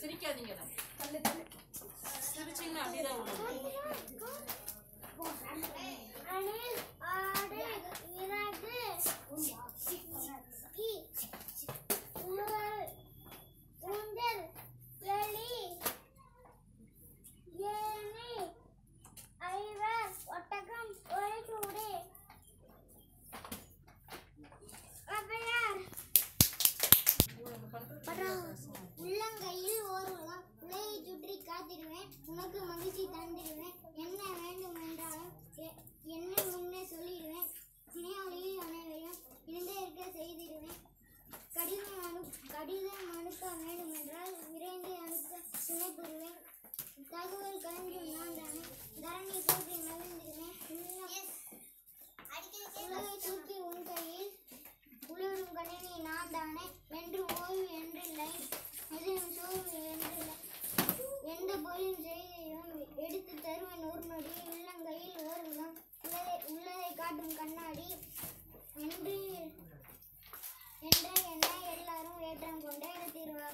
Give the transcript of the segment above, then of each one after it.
சிரிக்காதீங்க தான் சிரிச்சீங்கன்னா அப்படியே தான் விடுங்க அணில் ஆடு இறகு ஈ, உழுவல், ஊஞ்சல் எலி ஏணி ஐவர் ஒட்டகம் ஒரு சூடு ஔவையார் உள்ளங்கையில் ஒரு உலகம் உலகை சுற்றி காத்திடுவேன் உனக்கு மகிழ்ச்சி தந்திடுவேன் என்ன வேண்டும் என்றாலும் எ- என்ன முன்னே சொல்லிடுவேன் இணையவழியில் அனைவரையும் இணைந்தே இருக்க செய்திடுவேன் கடிதம் அனு கடிதம் அனுப்ப வேண்டும் என்றால் விரைந்து அனுப்ப துணை புரிவேன் தகவல் கலந்தும் நான் தானே தரணி போற்றி மகிழ்ந்திடுவேன் உலகை தூக்கி உன் கையில் உழவரும் கணினி நான் தானே வென்று ஓய்வு என்றில்லை எதிரும் சோர்வு என்றில்லை எந்த பொருளும் செய்தியும் எடுத்து தருவன் ஒரு நொடி உள்ளங்கையில் ஓர்வலம் உள்ளதை உள்ளதை காட்டும் கண்ணாடி என்று என்ற என்னை எல்லாரும் ஏற்றம் கொண்டே எடுத்திருவார்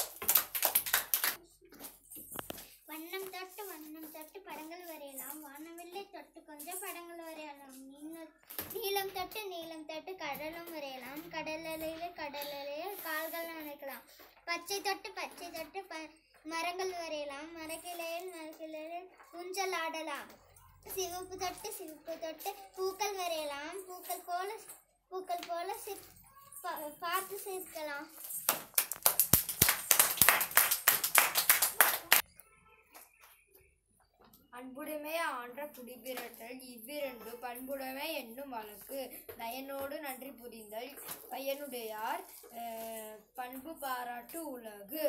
வண்ணம் தொட்டு வண்ணம் தொட்டு படங்கள் வரையலாம் வானவில்லை தொட்டு கொஞ்சம் படங்கள் வரையலாம் நீல- நீலம் தொட்டு நீலம் தொட்டு கடலும் வரையலாம் கடலில் கடலில் கால்கள் நனைக்கலாம் பச்சை தொட்டு பச்சை தொட்டு ப மரங்கள் வரையலாம் மரக்கிளையில் மரக்கிளையில் ஊஞ்சல் ஆடலாம் சிவப்பு தொட்டு சிவப்பு தொட்டு பூக்கள் வரையலாம் பூக்கள் போல பூக்கள் போல சிற் பா- பார்த்து சிரிக்கலாம் அன்புடைமை ஆன்ற குடிபிறற்றல் இவ்விரண்டு பண்புடைமை என்னும் வழக்கு நயனோடு நன்றி புரிந்தல் பயனுடையார் அஹ், பண்பு பாராட்டு உலகு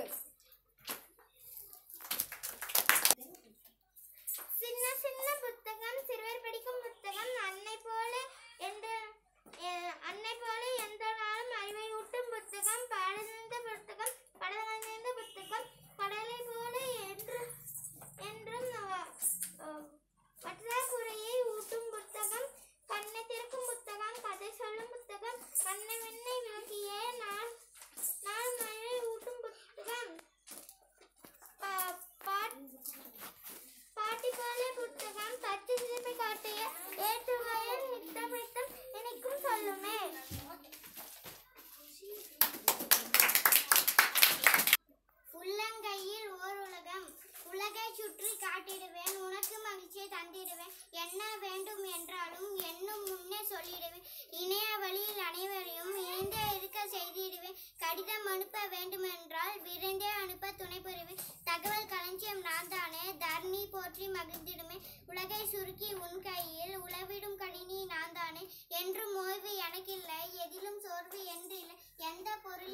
சின்ன சின்ன புத்தகம் சிறுவர் படிக்கும் புத்தகம் அன்னை போல எந்த அஹ், அன்னை போல எந்த நாளும் அறிவை ஊட்டும் புத்தகம் பாடந்த புத்தகம் படவந்த புத்தகம் கடலை போல என்று என்றும் அஹ், அஹ், பற்றாக்குறையை ஊட்டும் புத்தகம் கண்ணை திறக்கும் புத்தகம் கதை சொல்லும் புத்தகம் கண்ணை விண்ணை விளக்கிய நாள் நாள் மழை ஊட்டும் புத்தகம் பா- பாட் பாட்டி போல புத்தகம் பச்சை சிறப்பை காட்டிய ஏற்றுவயல் நித்தம் நித்தம் எனக்கும் சொல்லுமே உள்ளங்கையில் ஓர் உலகம் உலகை சுற்றி காட்டிடுவேன் உனக்கு மகிழ்ச்சியை தந்திடுவேன் என்ன வேண்டும் என்றாலும் என்னும் முன்னே சொல்லிடுவேன் இணைய வழியில் அனைவரையும் இணைந்தே இருக்க செய்திடுவேன் கடிதம் அனுப்ப வேண்டுமென்றால் விரைந்தே அனுப்ப துணை புரிவேன் தகவல் களஞ்சியம் நான் தானே தர்ணி போற்றி மகிழ்ந்திடுவேன் உலகை சுருக்கி உன் கையில் உளவிடும் கணினி நான் தானே என்றும் ஓய்வு எனக்கில்லை எதிலும் சோர்வு என்று இல்லை எந்த பொருள்